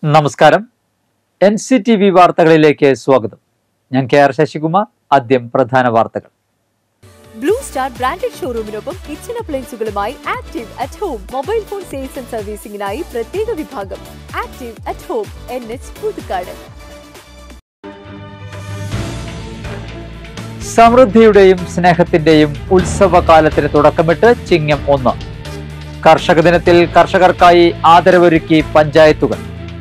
നമസ്കാരം N C T V വാർത്തകളിലേക്ക് സ്വാഗതം ഞാൻ കെ ആർ ശശികുമാർ ആദ്യം പ്രധാന വാർത്തകൾ ബ്ലൂ സ്റ്റാർ ബ്രാൻഡഡ് ഷോറൂമിനൊപ്പം കിച്ചൺ അപ്ലയൻസുകളുമായി active at home mobile phone sales and സർവീസിംഗിനായി പ്രത്യേക വിഭാഗം active at home N H Puthukkad സമൃദ്ധിയുടെയും സ്നേഹത്തിന്റെയും ഉത്സവകാലത്തിന് തുടക്കമിട്ട് ചിങ്ങം ഒന്ന് കർഷക ദിനത്തിൽ കർഷകർക്കായി ആദരവൊരുക്കി പഞ്ചായത്തുകൾ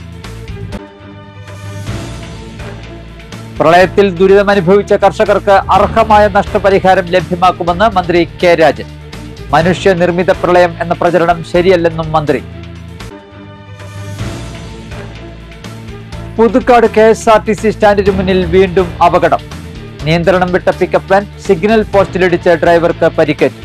പ്രളയത്തിൽ ദുരിതമനുഭവിച്ച കർഷകർക്ക് അർഹമായ നഷ്ടപരിഹാരം ലഭ്യമാക്കുമെന്ന് മന്ത്രി കെ രാജൻ മനുഷ്യനിർമ്മിത പ്രളയം എന്ന പ്രചരണം ശരിയല്ലെന്നും മന്ത്രി Puthukkad K S R T C സ്റ്റാൻഡിന് മുന്നിൽ വീണ്ടും അപകടം നിയന്ത്രണം വിട്ട പിക്കപ്പ് വാൻ സിഗ്നൽ പോസ്റ്റിലിടിച്ച് ഡ്രൈവർക്ക് പരിക്കേറ്റു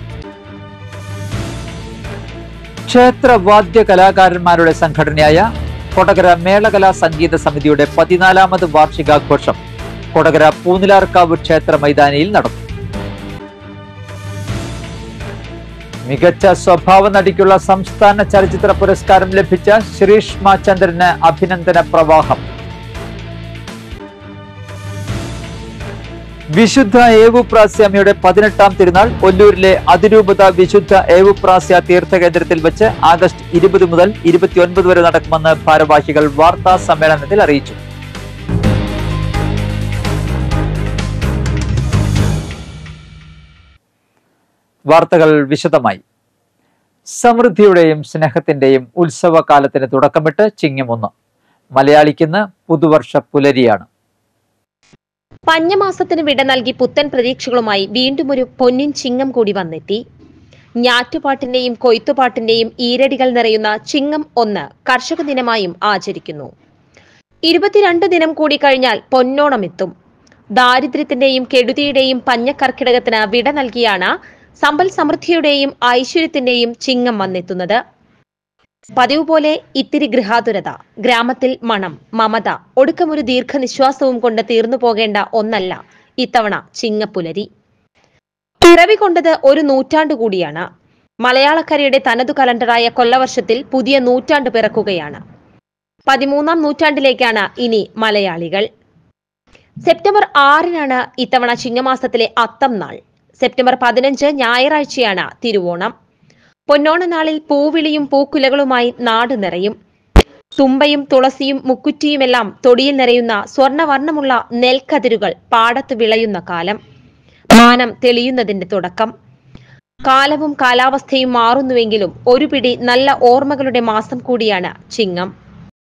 ക്ഷേത്ര വാദ്യ കലാകാരന്മാരുടെ സംഘടനയായ കൊടകര മേളകലാ സംഗീത സമിതിയുടെ പതിനാലാമത് വാർഷികാഘോഷം കൊടകര പൂനിലാർക്കാവ് ക്ഷേത്ര മൈതാനിയിൽ നടന്നു മികച്ച സ്വഭാവ നടിക്കുള്ള സംസ്ഥാന ചലച്ചിത്ര പുരസ്കാരം ലഭിച്ച ശ്രീഷ്മ ചന്ദ്രന് അഭിനന്ദന പ്രവാഹം വിശുദ്ധ ഏവുപ്രാസ്യാമിയുടെ പതിനെട്ടാം തിരുനാൾ ഒല്ലൂരിലെ അതിരൂപത വിശുദ്ധ ഏവുപ്രാസ്യ തീർത്ഥകേന്ദ്രത്തിൽ വെച്ച് ആഗസ്റ്റ് ഇരുപത് മുതൽ ഇരുപത്തിയൊൻപത് വരെ നടക്കുമെന്ന് ഭാരവാഹികൾ വാർത്താ സമ്മേളനത്തിൽ അറിയിച്ചു വാർത്തകൾ വിശദമായി സമൃദ്ധിയുടെയും സ്നേഹത്തിന്റെയും ഉത്സവകാലത്തിന് തുടക്കമിട്ട് ചിങ്ങമൊന്ന് മലയാളിക്കിന്ന് പുതുവർഷ പുലരിയാണ് പഞ്ഞമാസത്തിന് വിട നൽകി പുത്തൻ പ്രതീക്ഷകളുമായി വീണ്ടും ഒരു പൊന്നിൻ ചിങ്ങം കൂടി വന്നെത്തി ഞാറ്റുപാട്ടിന്റെയും കൊയ്ത്തുപാട്ടിന്റെയും ഈരടികൾ നിറയുന്ന ചിങ്ങം ഒന്ന് കർഷക ദിനമായും ആചരിക്കുന്നു ഇരുപത്തിരണ്ട് ദിനം കൂടി കഴിഞ്ഞാൽ പൊന്നോണം എത്തും ദാരിദ്ര്യത്തിന്റെയും കെടുതിയുടെയും പഞ്ഞക്കർക്കിടകത്തിന് വിട നൽകിയാണ് സമ്പൽ സമൃദ്ധിയുടെയും ഐശ്വര്യത്തിന്റെയും ചിങ്ങം വന്നെത്തുന്നത് പതിവ് പോലെ ഇത്തിരി ഗൃഹാതുരത ഗ്രാമത്തിൽ മണം മമത ഒടുക്കമൊരു ദീർഘനിശ്വാസവും കൊണ്ട് തീർന്നു പോകേണ്ട ഒന്നല്ല ഇത്തവണ ചിങ്ങപ്പുലരി പിറവി കൊണ്ടത് ഒരു നൂറ്റാണ്ടു കൂടിയാണ് മലയാളക്കരയുടെ തനതു കലണ്ടറായ കൊല്ലവർഷത്തിൽ പുതിയ നൂറ്റാണ്ട് പിറക്കുകയാണ് പതിമൂന്നാം നൂറ്റാണ്ടിലേക്കാണ് ഇനി മലയാളികൾ സെപ്റ്റംബർ ആറിനാണ് ഇത്തവണ ചിങ്ങമാസത്തിലെ അത്തം നാൾ സെപ്റ്റംബർ പതിനഞ്ച് ഞായറാഴ്ചയാണ് തിരുവോണം പൊന്നോണ നാളിൽ പൂവിളിയും പൂക്കുലകളുമായി നാട് നിറയും തുമ്പയും തുളസിയും മുക്കുറ്റിയുമെല്ലാം തൊടിയിൽ നിറയുന്ന സ്വർണവർണ്ണമുള്ള നെൽക്കതിരുകൾ പാടത്ത് വിളയുന്ന കാലം മാനം തെളിയുന്നതിന്റെ തുടക്കം കാലവും കാലാവസ്ഥയും മാറുന്നുവെങ്കിലും ഒരു പിടി നല്ല ഓർമ്മകളുടെ മാസം കൂടിയാണ് ചിങ്ങം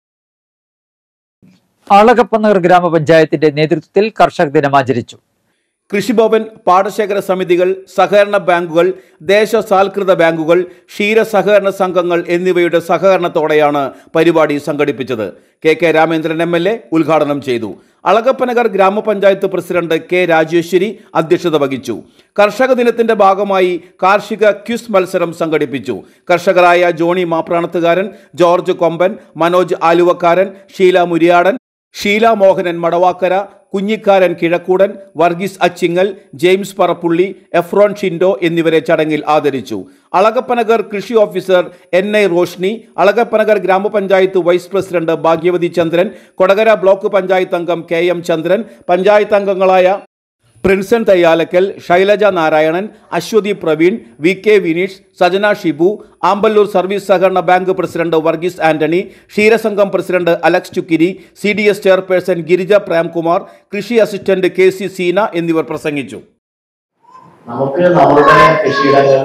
അളകപ്പനഗർ ഗ്രാമപഞ്ചായത്തിന്റെ നേതൃത്വത്തിൽ കർഷക ദിനം ആചരിച്ചു കൃഷിഭവൻ പാടശേഖര സമിതികൾ സഹകരണ ബാങ്കുകൾ ദേശസാൽകൃത ബാങ്കുകൾ ക്ഷീര സഹകരണ സംഘങ്ങൾ എന്നിവയുടെ സഹകരണത്തോടെയാണ് പരിപാടി സംഘടിപ്പിച്ചത് K K Ramendran M L A ഉദ്ഘാടനം ചെയ്തു അളകപ്പനഗർ ഗ്രാമപഞ്ചായത്ത് പ്രസിഡന്റ് കെ രാജേശ്വരി അധ്യക്ഷത വഹിച്ചു കർഷക ദിനത്തിന്റെ ഭാഗമായി കാർഷിക ക്വിസ് മത്സരം സംഘടിപ്പിച്ചു കർഷകരായ Johnny Mapranathukaran George Komban Manoj Aluvakkaran Sheela Muriyadan Sheela Mohanan Madavakkara Kunjikkaran Kizhakkoodan Varghese Achingal James Parappully Ephron Shindo എന്നിവരെ ചടങ്ങിൽ ആദരിച്ചു അളകപ്പനഗർ കൃഷി officer N I Roshni Alagappanagar grama panchayat vice president ഭാഗ്യവതി ചന്ദ്രൻ കൊടകര ബ്ലോക്ക് പഞ്ചായത്ത് അംഗം കെ എം ചന്ദ്രൻ പഞ്ചായത്ത് അംഗങ്ങളായ Prinson Thayyalakkal Shailaja Narayanan Aswathy Praveen V K Vineesh Sajana Shibu Amballoor service സഹകരണ ബാങ്ക് പ്രസിഡന്റ് വർഗീസ് ആന്റണി ക്ഷീരസംഘം president Alex Chukkiri C D S chairperson Girija Premkumar കൃഷി അസിസ്റ്റന്റ് കെ സി സീന എന്നിവർ പ്രസംഗിച്ചു നമുക്ക് നമ്മുടെ കൃഷിയിടങ്ങൾ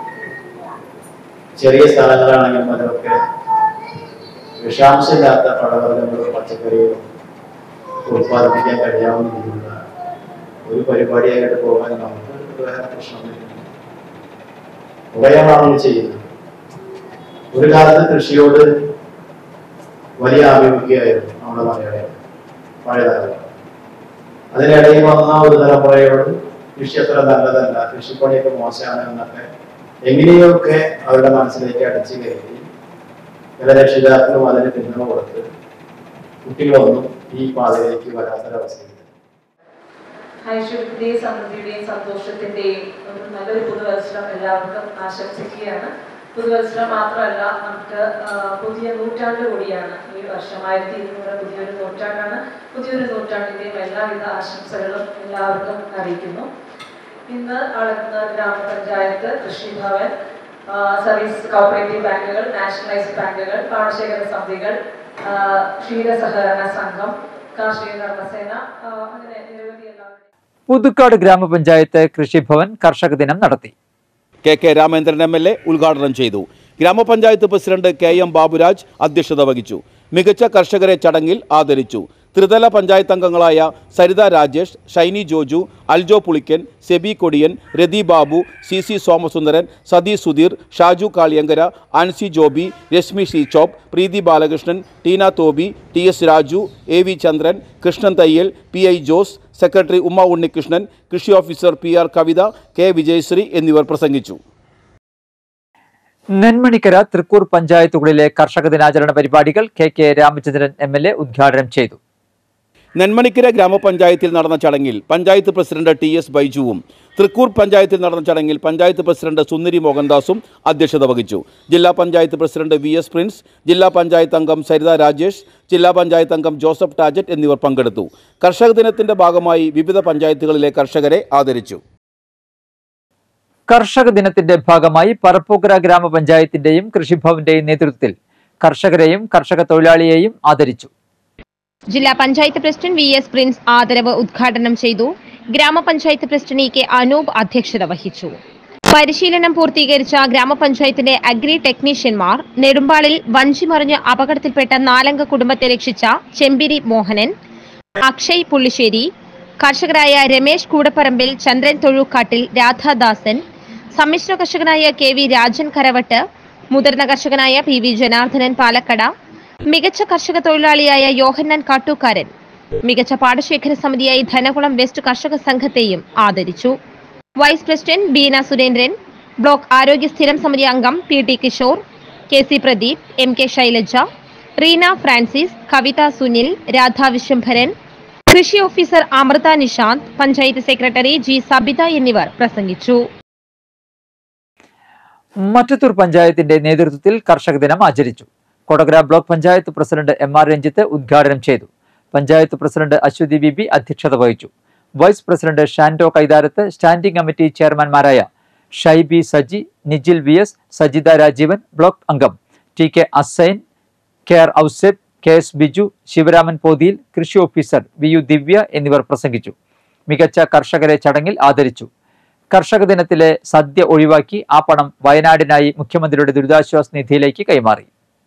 ചെറിയ സ്ഥലങ്ങളാണെങ്കിലും അതൊക്കെ വിഷാംശമില്ലാത്ത പഴവർഗ്ഗങ്ങളും പച്ചക്കറികളും ഉത്പാദിപ്പിക്കാൻ കഴിയാവുന്ന രീതിയിലുള്ള ഒരു പരിപാടിയായിട്ട് പോകാൻ നമുക്ക് വേറെ പ്രശ്നമൊന്നുമില്ല ഉഭയമാണ് നമ്മൾ ചെയ്യുന്നത് ഒരു കാലത്ത് കൃഷിയോട് വലിയ ആഭിമുഖ്യമായിരുന്നു നമ്മുടെ മലയാളികൾ പഴയ തലമുറ അതിനിടയിൽ വന്ന ഒരു തലമുറയോട് കൃഷി അത്ര നല്ലതല്ല കൃഷിപ്പണിയൊക്കെ മോശമാണ് എന്നൊക്കെ എങ്ങനെയൊക്കെ അവരുടെ മനസ്സിലേക്ക് അടിച്ചു കയറി പല രക്ഷിതാക്കളും അതിന് പിന്തുണ കൊടുത്ത് കുട്ടികളൊന്നും ഈ പാതയിലേക്ക് വരാത്തൊരവസ്ഥയുണ്ട് ഐശ്വര്യത്തിന്റെയും സമൃദ്ധിയുടെയും സന്തോഷത്തിന്റെയും ഒരു നല്ലൊരു പുതുവത്സരം എല്ലാവർക്കും ആശംസിക്കുകയാണ് പുതുവത്സരം മാത്രമല്ല നമുക്ക് ആ, പുതിയ നൂറ്റാണ്ട് കൂടിയാണ് ഈ വർഷം ആയിരത്തി ഇരുന്നൂറ് പുതിയൊരു നൂറ്റാണ്ടാണ് പുതിയൊരു നൂറ്റാണ്ടിൻ്റെയും എല്ലാവിധ ആശംസകളും എല്ലാവർക്കും അറിയിക്കുന്നു ഇന്ന് അളക്കുന്ന ഗ്രാമപഞ്ചായത്ത് കൃഷിഭവൻ ആ, സർവീസ് കോപ്പറേറ്റീവ് ബാങ്കുകൾ നാഷണലൈസ്ഡ് ബാങ്കുകൾ പാടശേഖര സമിതികൾ ആ, ക്ഷീര സഹകരണ സംഘം കാർഷിക കർമ്മസേന ആ, അങ്ങനെ നിരവധി എല്ലാവരുടെയും പുതുക്കാട് ഗ്രാമപഞ്ചായത്ത് കൃഷിഭവൻ കർഷക ദിനം നടത്തി K K Ramendran M L A ഉദ്ഘാടനം ചെയ്തു ഗ്രാമപഞ്ചായത്ത് പ്രസിഡന്റ് കെ എം ബാബുരാജ് അധ്യക്ഷത വഹിച്ചു മികച്ച കർഷകരെ ചടങ്ങിൽ ആദരിച്ചു ത്രിതല പഞ്ചായത്ത് അംഗങ്ങളായ സരിത രാജേഷ് ഷൈനി ജോജു അൽജോ പുളിക്കൻ സെബി കൊടിയൻ രതി ബാബു സി സി സോമസുന്ദരൻ സതി സുധീർ ഷാജു കാളിയങ്കര ആൻസി ജോബി രശ്മി ഷീചോപ്പ് Preethi Balakrishnan Teena Toby T S Raju A V Chandran Krishnan Thayyal P I Jose secretary Uma Unnikrishnan കൃഷി officer P R Kavitha K Vijayasree എന്നിവർ പ്രസംഗിച്ചു നെന്മണിക്കര തൃക്കൂർ പഞ്ചായത്തുകളിലെ കർഷക ദിനാചരണ പരിപാടികൾ K K Ramachandran M L A ഉദ്ഘാടനം ചെയ്തു നെന്മണിക്കര ഗ്രാമപഞ്ചായത്തിൽ നടന്ന ചടങ്ങിൽ പഞ്ചായത്ത് പ്രസിഡന്റ് ടി എസ് ബൈജുവും തൃക്കൂർ പഞ്ചായത്തിൽ നടന്ന ചടങ്ങിൽ പഞ്ചായത്ത് പ്രസിഡന്റ് സുന്ദരി മോഹൻദാസും അധ്യക്ഷത വഹിച്ചു ജില്ലാ panchayat president V S Prince ജില്ലാ പഞ്ചായത്ത് അംഗം സരിത രാജേഷ് ജില്ലാ പഞ്ചായത്ത് അംഗം ജോസഫ് ടാജറ്റ് എന്നിവർ പങ്കെടുത്തു കർഷക ദിനത്തിന്റെ ഭാഗമായി വിവിധ പഞ്ചായത്തുകളിലെ കർഷകരെ ആദരിച്ചു കർഷക ദിനത്തിന്റെ ഭാഗമായി പറപ്പൂക്കര ഗ്രാമപഞ്ചായത്തിന്റെയും കൃഷിഭവന്റെയും നേതൃത്വത്തിൽ കർഷകരെയും കർഷക തൊഴിലാളിയെയും ആദരിച്ചു ജില്ലാ panchayat president V S Prince ആദരവ് ഉദ്ഘാടനം ചെയ്തു ഗ്രാമപഞ്ചായത്ത് പ്രസിഡന്റ് ഇ കെ അനൂപ് അധ്യക്ഷത വഹിച്ചു പരിശീലനം പൂർത്തീകരിച്ച ഗ്രാമപഞ്ചായത്തിന്റെ അഗ്രി ടെക്നീഷ്യന്മാർ നെടുമ്പാളിൽ വഞ്ചിമറിഞ്ഞ് അപകടത്തിൽപ്പെട്ട നാലംഗ കുടുംബത്തെ രക്ഷിച്ച ചെമ്പിരി മോഹനൻ അക്ഷയ് പുള്ളിശ്ശേരി കർഷകരായ രമേശ് കൂടപ്പറമ്പിൽ ചന്ദ്രൻ തൊഴുക്കാട്ടിൽ രാധാദാസൻ സമ്മിശ്ര കർഷകനായ കെ വി രാജൻ കരവട്ട് മുതിർന്ന കർഷകനായ പി വി ജനാർദ്ദനൻ പാലക്കട മികച്ച കർഷക തൊഴിലാളിയായ യോഹന്നാൻ കാട്ടൂക്കാരൻ മികച്ച പാടശേഖര സമിതിയായി ധനകുളം വെസ്റ്റ് കർഷക സംഘത്തെയും ആദരിച്ചു vice president Beena Surendran block ആരോഗ്യ സ്ഥിരം സമിതി അംഗം P T Kishore K C Pradeep M K Shailaja Reena Francis Kavitha Sunil Radha Viswambharan കൃഷി officer Amritha Nishanth panchayat secretary G Sabitha എന്നിവർ പ്രസംഗിച്ചു മറ്റത്തൂർ പഞ്ചായത്തിന്റെ നേതൃത്വത്തിൽ കർഷക ദിനം ആചരിച്ചു Kodakara block panchayat president M R Ranjith ഉദ്ഘാടനം ചെയ്തു പഞ്ചായത്ത് പ്രസിഡന്റ് അശ്വതി ബിബി അധ്യക്ഷത വഹിച്ചു vice president Shando Kaitharath standing committee ചെയർമാൻമാരായ Shaiby Saji Nijil V S Sajitha Rajeevan block അംഗം T K Assain K R Ouseph K S Biju Sivaraman Pothiyil കൃഷി ഓഫീസർ വി യു ദിവ്യ എന്നിവർ പ്രസംഗിച്ചു മികച്ച കർഷകരെ ചടങ്ങിൽ ആദരിച്ചു കർഷക ദിനത്തിലെ സദ്യ ഒഴിവാക്കി ആ പണം വയനാടിനായി മുഖ്യമന്ത്രിയുടെ ദുരിതാശ്വാസ നിധിയിലേക്ക് കൈമാറി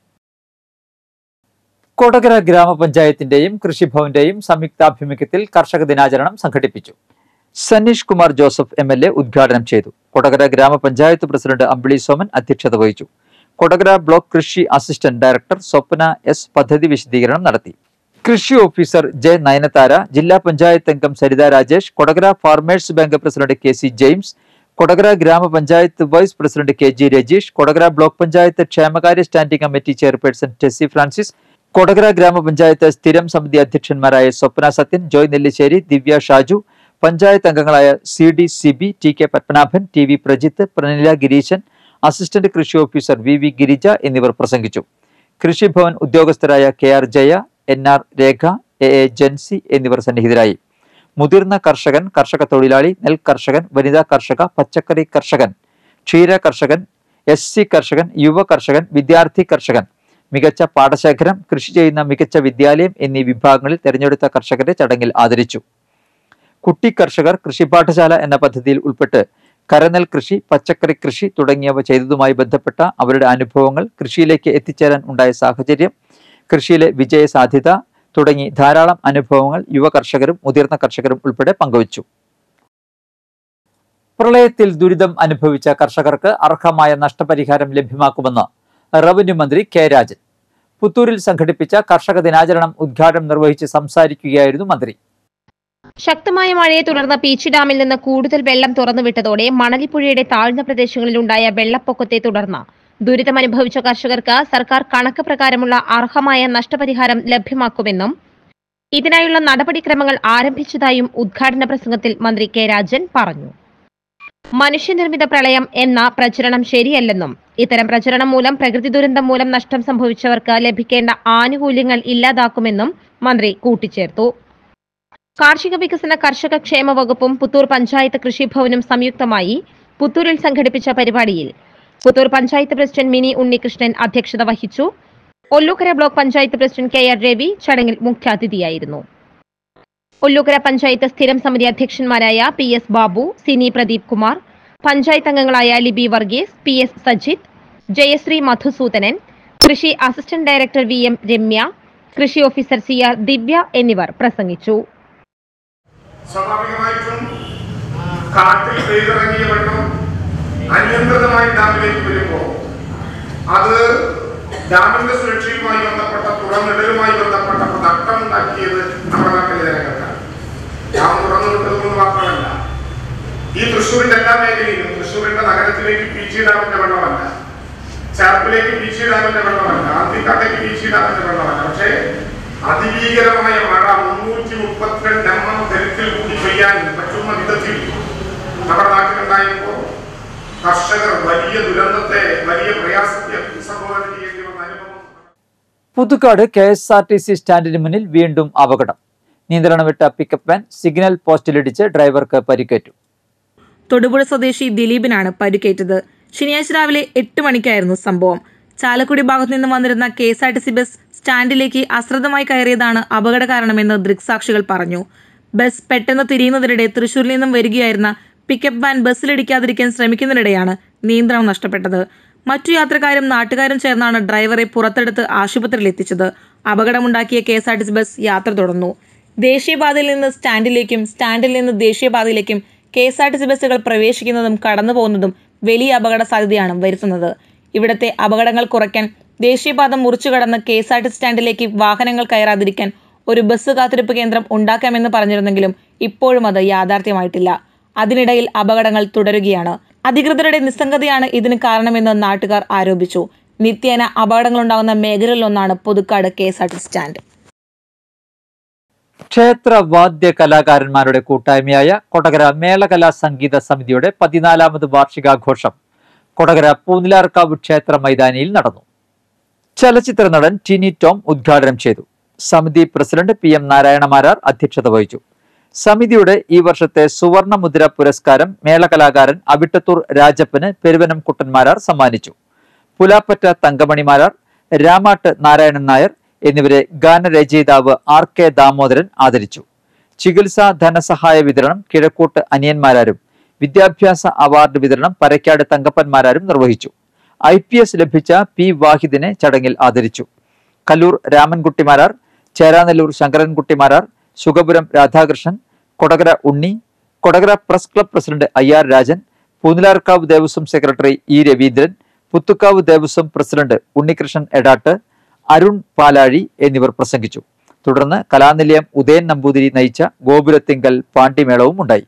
കൊടകര ഗ്രാമപഞ്ചായത്തിന്റെയും കൃഷിഭവന്റെയും സംയുക്താഭിമുഖ്യത്തിൽ കർഷക ദിനാചരണം സംഘടിപ്പിച്ചു Saneesh Kumar Joseph M L A ഉദ്ഘാടനം ചെയ്തു കൊടകര ഗ്രാമപഞ്ചായത്ത് പ്രസിഡന്റ് അമ്പിളി സോമൻ അധ്യക്ഷത വഹിച്ചു കൊടകര ബ്ലോക്ക് കൃഷി അസിസ്റ്റന്റ് ഡയറക്ടർ സ്വപ്ന എസ് പദ്ധതി വിശദീകരണം നടത്തി കൃഷി ഓഫീസർ ജെ നയനതാര ജില്ലാ പഞ്ചായത്ത് അംഗം Saritha Rajesh Kodakara farmers bank president K C James Kodakara grama panchayat vice president K G Rajeesh Kodakara block panchayat ക്ഷേമകാര്യ standing committee chairperson Tessy Francis Kodakara grama panchayat സ്ഥിരം സമിതി അധ്യക്ഷന്മാരായ സ്വപ്ന സത്യൻ ജോയ് നെല്ലിശ്ശേരി ദിവ്യ ഷാജു പഞ്ചായത്ത് അംഗങ്ങളായ C D Sibi T K Padmanabhan T V Prajith Pranila Gireeshan assistant കൃഷി ഓഫീസർ വി വി ഗിരിജ എന്നിവർ പ്രസംഗിച്ചു കൃഷിഭവൻ ഉദ്യോഗസ്ഥരായ K R Jaya N R Rekha A A Jancy എന്നിവർ സന്നിഹിതരായി മുതിർന്ന കർഷകൻ കർഷക തൊഴിലാളി നെൽ കർഷകൻ വനിതാ കർഷക പച്ചക്കറി കർഷകൻ ക്ഷീര കർഷകൻ എസ് സി കർഷകൻ യുവ കർഷകൻ വിദ്യാർത്ഥി കർഷകൻ മികച്ച പാടശേഖരം കൃഷി ചെയ്യുന്ന മികച്ച വിദ്യാലയം എന്നീ വിഭാഗങ്ങളിൽ തെരഞ്ഞെടുത്ത കർഷകരെ ചടങ്ങിൽ ആദരിച്ചു കുട്ടി കർഷകർ കൃഷി പാഠശാല എന്ന പദ്ധതിയിൽ ഉൾപ്പെട്ട് കരനെൽ കൃഷി പച്ചക്കറി കൃഷി തുടങ്ങിയവ ചെയ്തതുമായി ബന്ധപ്പെട്ട അവരുടെ അനുഭവങ്ങൾ കൃഷിയിലേക്ക് എത്തിച്ചേരാൻ ഉണ്ടായ സാഹചര്യം കൃഷിയിലെ വിജയ സാധ്യത തുടങ്ങി ധാരാളം അനുഭവങ്ങൾ യുവ കർഷകരും മുതിർന്ന കർഷകരും ഉൾപ്പെടെ പങ്കുവച്ചു പ്രളയത്തിൽ ദുരിതം അനുഭവിച്ച കർഷകർക്ക് അർഹമായ നഷ്ടപരിഹാരം ലഭ്യമാക്കുമെന്ന് റവന്യൂ മന്ത്രി കെ രാജൻ പുത്തൂരിൽ സംഘടിപ്പിച്ച കർഷക ദിനാചരണം ഉദ്ഘാടനം നിർവഹിച്ച് സംസാരിക്കുകയായിരുന്നു മന്ത്രി ശക്തമായ മഴയെ തുടർന്ന് പീച്ചി ഡാമിൽ നിന്ന് കൂടുതൽ വെള്ളം തുറന്നുവിട്ടതോടെ മണലിപ്പുഴയുടെ താഴ്ന്ന പ്രദേശങ്ങളിലുണ്ടായ വെള്ളപ്പൊക്കത്തെ തുടർന്ന് ദുരിതമനുഭവിച്ച കർഷകർക്ക് സർക്കാർ കണക്ക് പ്രകാരമുള്ള അർഹമായ നഷ്ടപരിഹാരം ലഭ്യമാക്കുമെന്നും ഇതിനായുള്ള നടപടിക്രമങ്ങൾ ആരംഭിച്ചതായും ഉദ്ഘാടന പ്രസംഗത്തിൽ മന്ത്രി കെ രാജൻ പറഞ്ഞു മനുഷ്യനിർമ്മിത പ്രളയം എന്ന പ്രചരണം ശരിയല്ലെന്നും ഇത്തരം പ്രചരണം മൂലം പ്രകൃതി ദുരന്തം മൂലം നഷ്ടം സംഭവിച്ചവർക്ക് ലഭിക്കേണ്ട ആനുകൂല്യങ്ങൾ ഇല്ലാതാക്കുമെന്നും മന്ത്രി കൂട്ടിച്ചേർത്തു കാർഷിക വികസന കർഷക ക്ഷേമ വകുപ്പും പുത്തൂർ പഞ്ചായത്ത് കൃഷിഭവനും സംയുക്തമായി പുത്തൂരിൽ സംഘടിപ്പിച്ച പരിപാടിയിൽ പുത്തൂർ പഞ്ചായത്ത് പ്രസിഡന്റ് മിനി ഉണ്ണികൃഷ്ണൻ അധ്യക്ഷത വഹിച്ചു Ollukkara block panchayat president K R Ravi ചടങ്ങിൽ മുഖ്യാതിഥിയായിരുന്നു ഒല്ലൂക്കര പഞ്ചായത്ത് സ്ഥിരം സമിതി അധ്യക്ഷന്മാരായ പി എസ് ബാബു സിനി പ്രദീപ് കുമാർ പഞ്ചായത്ത് അംഗങ്ങളായ ലിബി വർഗീസ് പി എസ് സജിത് ജയശ്രീ മധുസൂദനൻ കൃഷി assistant director V M Ramya കൃഷി ഓഫീസർ സി ആർ ദിവ്യ എന്നിവർ പ്രസംഗിച്ചു സ്വാഭാവികമായിട്ടും കാട്ടിൽ പെയ്തിറങ്ങിയ വെള്ളം അനിയന്ത്രിതമായി ഡാമിലേക്ക് വരുമ്പോൾ അത് ഡാമിന്റെ സുരക്ഷയുമായി ബന്ധപ്പെട്ട തുറന്നിടലുമായി ബന്ധപ്പെട്ട നഷ്ടമുണ്ടാക്കിയത് നമ്മുടെ നാട്ടിലെ ജനങ്ങൾക്കാണ് ഡാം തുറന്നു വിട്ടതുകൊണ്ട് മാത്രമല്ല ഈ തൃശ്ശൂരിന്റെ എല്ലാ മേഖലയിലും തൃശ്ശൂരിന്റെ നഗരത്തിലേക്ക് പി ജി ഡാമിന്റെ വെള്ളമല്ല ചേർപ്പിലേക്ക് പി ജി ഡാമിന്റെ വെള്ളമല്ല ആന്തിക്കാട്ടേക്ക് പി ജി ഡാമിന്റെ വെള്ളമല്ല പക്ഷേ അതിഭീകരമായ മഴ മുന്നൂറ്റി മുപ്പത്തിരണ്ട് എം എം കരുത്തിൽ കൂടി പെയ്യാൻ പറ്റുന്ന വിധത്തിൽ നമ്മുടെ നാട്ടിലുണ്ടായപ്പോൾ കർഷകർ വലിയ ദുരന്തത്തെ വലിയ പ്രയാസത്തെ അഭിസംബോധന ചെയ്യേണ്ടി വന്ന അനുഭവം Puthukkad K S R T C സ്റ്റാൻഡിന് മുന്നിൽ വീണ്ടും അപകടം നിയന്ത്രണം വിട്ട പിക്കപ്പ് വാൻ സിഗ്നൽ പോസ്റ്റിലിടിച്ച് ഡ്രൈവർക്ക് പരിക്കേറ്റു തൊടുപുഴ സ്വദേശി ദിലീപിനാണ് പരിക്കേറ്റത് ശനിയാഴ്ച രാവിലെ എട്ട് മണിക്കായിരുന്നു സംഭവം ചാലക്കുടി ഭാഗത്തു നിന്ന് വന്നിരുന്ന K S R T C bus സ്റ്റാൻഡിലേക്ക് അശ്രദ്ധമായി കയറിയതാണ് അപകട കാരണമെന്ന് ദൃക്സാക്ഷികൾ പറഞ്ഞു ബസ് പെട്ടെന്ന് തിരിയുന്നതിനിടെ തൃശൂരിൽ നിന്നും വരികയായിരുന്ന പിക്കപ്പ് വാൻ ബസ്സിലിടിക്കാതിരിക്കാൻ ശ്രമിക്കുന്നതിനിടെയാണ് നിയന്ത്രണം നഷ്ടപ്പെട്ടത് മറ്റു യാത്രക്കാരും നാട്ടുകാരും ചേർന്നാണ് ഡ്രൈവറെ പുറത്തെടുത്ത് ആശുപത്രിയിൽ എത്തിച്ചത് അപകടമുണ്ടാക്കിയ K S R T C bus യാത്ര തുടർന്നു ദേശീയപാതയിൽ നിന്ന് സ്റ്റാൻഡിലേക്കും സ്റ്റാൻഡിൽ നിന്ന് ദേശീയപാതയിലേക്കും K S R T C ബസ്സുകൾ പ്രവേശിക്കുന്നതും കടന്നു പോകുന്നതും വലിയ അപകട സാധ്യതയാണ് വരുത്തുന്നത് ഇവിടത്തെ അപകടങ്ങൾ കുറയ്ക്കാൻ ദേശീയപാത മുറിച്ചു കടന്ന് K S R T C സ്റ്റാൻഡിലേക്ക് വാഹനങ്ങൾ കയറാതിരിക്കാൻ ഒരു ബസ് കാത്തിരിപ്പ് കേന്ദ്രം ഉണ്ടാക്കാമെന്ന് പറഞ്ഞിരുന്നെങ്കിലും ഇപ്പോഴും അത് യാഥാർത്ഥ്യമായിട്ടില്ല അതിനിടയിൽ അപകടങ്ങൾ തുടരുകയാണ് അധികൃതരുടെ നിസ്സംഗതയാണ് ഇതിന് കാരണമെന്ന് നാട്ടുകാർ ആരോപിച്ചു നിത്യേന അപകടങ്ങളുണ്ടാകുന്ന മേഖലകളിലൊന്നാണ് Puthukkad K S R T stand ക്ഷേത്ര വാദ്യ കലാകാരന്മാരുടെ കൂട്ടായ്മയായ കൊടകര മേളകലാ സംഗീത സമിതിയുടെ പതിനാലാമത് വാർഷികാഘോഷം കൊടകര പൂനിലാർക്കാവ് ക്ഷേത്ര മൈതാനിയിൽ നടന്നു ചലച്ചിത്ര നടൻ ടിനി ടോം ഉദ്ഘാടനം ചെയ്തു സമിതി പ്രസിഡന്റ് പി എം നാരായണമാരാർ അധ്യക്ഷത വഹിച്ചു സമിതിയുടെ ഈ വർഷത്തെ സുവർണ മുദ്ര പുരസ്കാരം മേളകലാകാരൻ അവിട്ടത്തൂർ രാജപ്പന് പെരുവനം കുട്ടന്മാരാർ സമ്മാനിച്ചു പുലാപ്പറ്റ തങ്കമണിമാരാർ രാമാട്ട് നാരായണൻ നായർ എന്നിവരെ ഗാനരചയിതാവ് ആർ കെ ദാമോദരൻ ആദരിച്ചു ചികിത്സാ ധനസഹായ വിതരണം കിഴക്കൂട്ട് അനിയന്മാരാരും വിദ്യാഭ്യാസ അവാർഡ് വിതരണം പരക്കാട് തങ്കപ്പന്മാരാരും നിർവഹിച്ചു ഐ പി എസ് ലഭിച്ച പി വാഹിദിനെ ചടങ്ങിൽ ആദരിച്ചു Kalloor Ramankutty Marar Cheranallur Sankarankutty Marar Sukapuram Radhakrishnan Kodakara Unni Kodakara press club president I R Rajan Poonilarkavu Devaswom secretary E Raveendran Puthukkavu Devaswom president Unnikrishnan Edatt Arun Palazhi എന്നിവർ പ്രസംഗിച്ചു തുടർന്ന് കലാനിലയം ഉദയൻ നമ്പൂതിരി നയിച്ച ഗോപുരത്തിങ്കൽ പാണ്ഡിമേളവും ഉണ്ടായി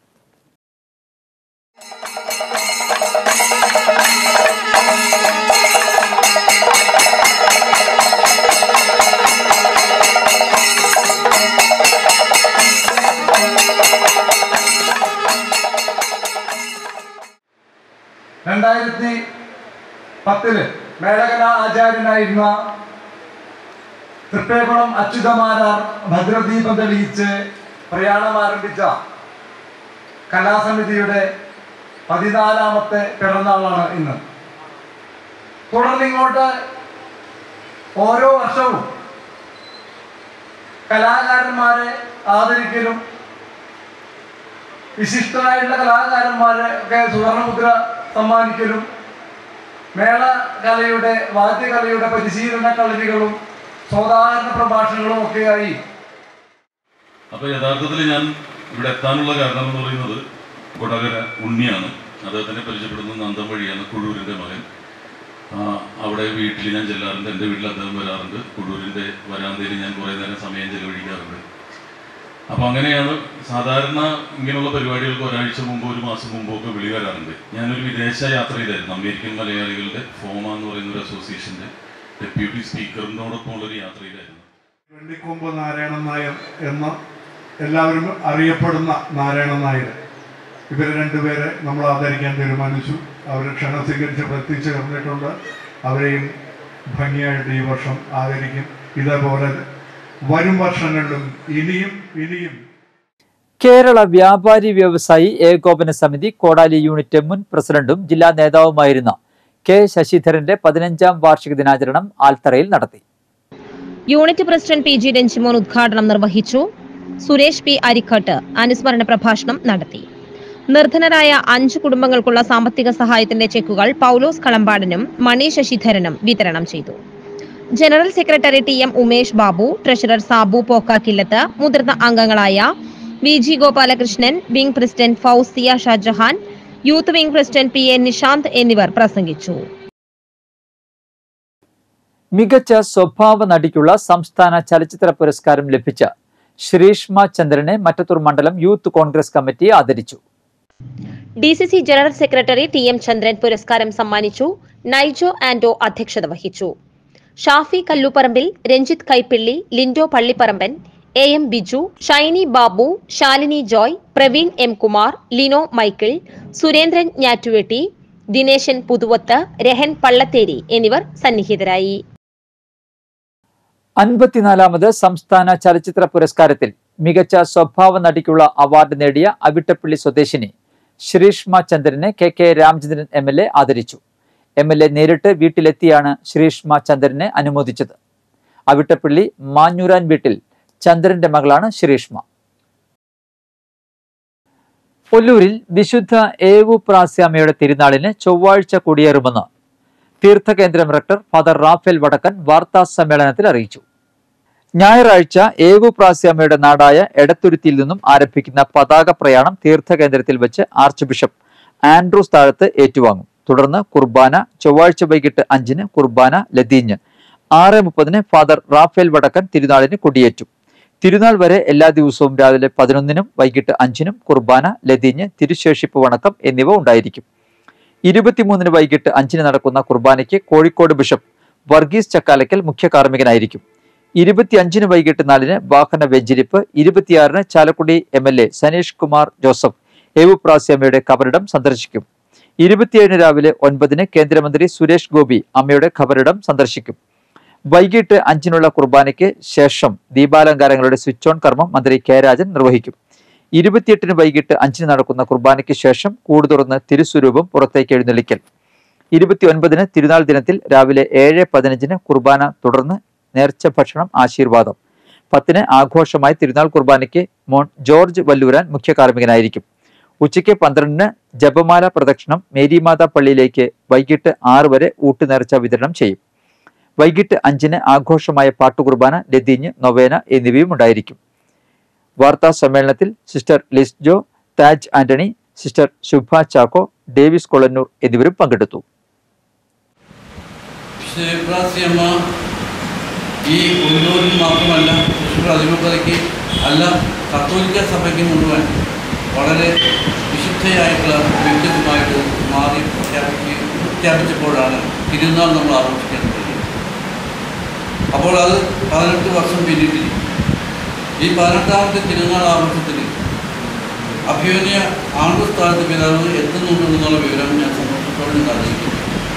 രണ്ടായിരത്തി പത്തില് മേളകല ആചാര്യനായിരുന്ന തൃപ്പേക്കുളം അച്യുതമാരാർ ഭദ്രദീപം തെളിയിച്ച് പ്രയാണം ആരംഭിച്ച കലാസമിതിയുടെ പതിനാലാമത്തെ പിറന്നാളാണ് ഇന്ന് തുടർന്നിങ്ങോട്ട് ഓരോ വർഷവും കലാകാരന്മാരെ ആദരിക്കലും വിശിഷ്ടരായിട്ടുള്ള കലാകാരന്മാരെ ഒക്കെ സുവർണമുദ്ര സമ്മാനിക്കലും മേള കലയുടെ വാദ്യകലയുടെ പരിശീലന കളരികളും സോദാഹരണ പ്രഭാഷണങ്ങളും ഒക്കെയായി അപ്പോൾ യഥാർത്ഥത്തിൽ ഞാൻ ഇവിടെ എത്താനുള്ള കാരണം എന്ന് പറയുന്നത് കൊടകര ഉണ്ണിയാണ് അദ്ദേഹത്തിനെ പരിചയപ്പെടുന്ന നന്ദം വഴിയാണ് കുഴൂരിൻ്റെ മകൻ ആ, അവിടെ വീട്ടിൽ ഞാൻ ചെല്ലാറുണ്ട് എൻ്റെ വീട്ടിൽ അദ്ദേഹം വരാറുണ്ട് കുഴൂരിൻ്റെ വരാന്തയിൽ ഞാൻ കുറേ നേരം സമയം ചെലവഴിക്കാറുണ്ട് അപ്പോൾ അങ്ങനെയാണ് സാധാരണ ഇങ്ങനെയുള്ള പരിപാടികൾക്ക് ഒരാഴ്ച മുമ്പ് ഒരു മാസം മുമ്പോ ഒക്കെ വിളി വരാറുണ്ട് ഞാനൊരു വിദേശ യാത്രയിലായിരുന്നു അമേരിക്കൻ മലയാളികളുടെ ഫോമ എന്ന് പറയുന്ന ഒരു അസോസിയേഷൻ്റെ ഡെപ്യൂട്ടി സ്പീക്കറിനോടൊപ്പമുള്ളൊരു യാത്രയിലായിരുന്നു വെള്ളിക്കൊമ്പ് നാരായണൻ നായർ എന്ന എല്ലാവരും അറിയപ്പെടുന്ന നാരായണൻ നായർ ഇവരെ രണ്ടുപേരെ നമ്മൾ ആദരിക്കാൻ തീരുമാനിച്ചു അവർ ക്ഷണം സ്വീകരിച്ച് പ്രത്യക്ഷേർന്നിട്ടുണ്ട് അവരെയും ഭംഗിയായിട്ട് ഈ വർഷം ആദരിക്കും ഇതേപോലെ വരും വർഷങ്ങളിലും ഇനിയും ഇനിയും കേരള വ്യാപാരി വ്യവസായി ഏകോപന സമിതി കോടാലി യൂണിറ്റ് മുൻ പ്രസിഡന്റും ജില്ലാ നേതാവുമായിരുന്ന കെ ശശിധരന്റെ പതിനഞ്ചാം വാർഷിക ദിനാചരണം ആൽത്തറയിൽ നടത്തി unit president P G Ranjimon ഉദ്ഘാടനം നിർവഹിച്ചു സുരേഷ് പി അരിക്കട്ട് അനുസ്മരണ പ്രഭാഷണം നടത്തി നിർധനരായ അഞ്ച് കുടുംബങ്ങൾക്കുള്ള സാമ്പത്തിക സഹായത്തിന്റെ ചെക്കുകൾ പൗലോസ് കളമ്പാടനും മണി ശശിധരനും വിതരണം ചെയ്തു general secretary T M Umesh Babu treasurer Sabu Pokkakillath മുതിർന്ന അംഗങ്ങളായ V G Gopalakrishnan wing president Fousiya Shajahan youth wing president P A Nishanth എന്നിവർ പ്രസംഗിച്ചു മികച്ച സ്വഭാവ നടിക്കുള്ള സംസ്ഥാന ചലച്ചിത്ര പുരസ്കാരം ലഭിച്ച ശ്രീഷ്മ ചന്ദ്രനെ മറ്റത്തൂർ മണ്ഡലം യൂത്ത് കോൺഗ്രസ് കമ്മിറ്റി ആദരിച്ചു D C C general secretary T M Chandran പുരസ്കാരം സമ്മാനിച്ചു നൈജോ ആൻഡോ അധ്യക്ഷത വഹിച്ചു Shafi Kalluparambil Ranjith Kaippilly Lindo Pallipparamban A M Biju Shiny Babu Shalini Joy Praveen M Kumar Lino Michael Surendran Njattuvetti Dineshan Puthuvath Rahan Pallatheri എന്നിവർ സന്നിഹിതരായി അൻപത്തിനാലാമത് സംസ്ഥാന ചലച്ചിത്ര പുരസ്കാരത്തിൽ മികച്ച സ്വഭാവ നടിക്കുള്ള അവാർഡ് നേടിയ അവിട്ടപ്പള്ളി സ്വദേശിനി ശ്രീഷ്മ ചന്ദ്രനെ K K Ramachandran M L A ആദരിച്ചു എം എൽ എ നേരിട്ട് വീട്ടിലെത്തിയാണ് ശ്രീഷ്മ ചന്ദ്രനെ അനുമോദിച്ചത് അവിട്ടപ്പള്ളി മാഞ്ഞൂരാൻ വീട്ടിൽ ചന്ദ്രന്റെ മകളാണ് ശ്രീഷ്മ ഒല്ലൂരിൽ വിശുദ്ധ ഏവു പ്രാസ്യാമയുടെ തിരുനാളിന് ചൊവ്വാഴ്ച കൊടിയേറുമെന്ന് തീർത്ഥകേന്ദ്രം റക്ടർ ഫാദർ റാഫേൽ വടക്കൻ വാർത്താ സമ്മേളനത്തിൽ അറിയിച്ചു ഞായറാഴ്ച ഏവു പ്രാസ്യാമയുടെ നാടായ എടത്തുരുത്തിയിൽ നിന്നും ആരംഭിക്കുന്ന പതാക പ്രയാണം തീർത്ഥകേന്ദ്രത്തിൽ വെച്ച് ആർച്ച് ബിഷപ്പ് ആൻഡ്രൂസ് താഴത്ത് ഏറ്റുവാങ്ങും തുടർന്ന് കുർബാന ചൊവ്വാഴ്ച വൈകിട്ട് അഞ്ചിന് കുർബാന ലതീഞ്ഞ് ആറ് മുപ്പതിന് ഫാദർ റാഫേൽ വടക്കൻ തിരുനാളിന് കൊടിയേറ്റും തിരുനാൾ വരെ എല്ലാ ദിവസവും രാവിലെ പതിനൊന്നിനും വൈകിട്ട് അഞ്ചിനും കുർബാന ലതീഞ്ഞ് തിരുശേഷിപ്പ് വണക്കം എന്നിവ ഉണ്ടായിരിക്കും ഇരുപത്തിമൂന്നിന് വൈകിട്ട് അഞ്ചിന് നടക്കുന്ന കുർബാനയ്ക്ക് കോഴിക്കോട് ബിഷപ്പ് വർഗീസ് ചക്കാലക്കൽ മുഖ്യ കാർമ്മികനായിരിക്കും ഇരുപത്തിയഞ്ചിന് വൈകിട്ട് നാലിന് വാഹന വെഞ്ചിരിപ്പ് ഇരുപത്തിയാറിന് Chalakudy M L A Saneesh Kumar Joseph ഏവുപ്രാസ്യമ്മയുടെ കബറിടം സന്ദർശിക്കും ഇരുപത്തിയേഴിന് രാവിലെ ഒൻപതിന് കേന്ദ്രമന്ത്രി സുരേഷ് ഗോപി അമ്മയുടെ ഖബറിടം സന്ദർശിക്കും വൈകിട്ട് അഞ്ചിനുള്ള കുർബാനയ്ക്ക് ശേഷം ദീപാലങ്കാരങ്ങളുടെ സ്വിച്ച് ഓൺ കർമ്മം മന്ത്രി കെ രാജൻ നിർവഹിക്കും ഇരുപത്തിയെട്ടിന് വൈകിട്ട് അഞ്ചിന് നടക്കുന്ന കുർബാനയ്ക്ക് ശേഷം കൂട് തുറന്ന് തിരുസ്വരൂപം പുറത്തേക്ക് എഴുന്നള്ളിക്കൽ ഇരുപത്തിയൊൻപതിന് തിരുനാൾ ദിനത്തിൽ രാവിലെ ഏഴ് പതിനഞ്ചിന് കുർബാന തുടർന്ന് നേർച്ച ഭക്ഷണം ആശീർവാദം പത്തിന് ആഘോഷമായി തിരുനാൾ കുർബാനയ്ക്ക് മോൺ ജോർജ് വല്ലൂരാൻ മുഖ്യ കാർമ്മികനായിരിക്കും ഉച്ചയ്ക്ക് പന്ത്രണ്ടിന് ജപമാല പ്രദക്ഷിണം മേരിമാത പള്ളിയിലേക്ക് വൈകിട്ട് ആറ് വരെ ഊട്ടുനേർച്ച വിതരണം ചെയ്യും വൈകിട്ട് അഞ്ചിന് ആഘോഷമായ പാട്ടുകുർബാന ലതീഞ്ഞ് നൊവേന എന്നിവയും ഉണ്ടായിരിക്കും വാർത്താ സമ്മേളനത്തിൽ sister Lizjo Taj Antony sister Shubha Chacko Davis Kolannur എന്നിവരും പങ്കെടുത്തു ശിവപ്രാസിയമ്മ ഈ ഉള്ളൂരിൽ മാത്രമല്ല തൃശ്ശൂർ അതിരൂപതയ്ക്ക് അല്ല കത്തോലിക്ക സഭയ്ക്ക് മുഴുവൻ വളരെ വിശുദ്ധയായിട്ടുള്ള വ്യക്തിത്വമായിട്ട് മാറി പ്രഖ്യാപിക്കുകയും പ്രഖ്യാപിച്ചപ്പോഴാണ് തിരുനാൾ നമ്മൾ ആഘോഷിക്കാൻ തുടങ്ങിയത് അപ്പോൾ അത് പതിനെട്ട് വർഷം പിന്നിട്ടിരിക്കും ഈ പതിനെട്ടാമത്തെ തിരുനാൾ ആഘോഷത്തിൽ അഭിമന്യ ആണ്ടുസ്ഥാനത്ത് പിതാവ് എത്തുന്നുണ്ടെന്നുള്ള വിവരം ഞാൻ സന്തോഷത്തോടെ നിന്ന് അറിയിക്കുന്നു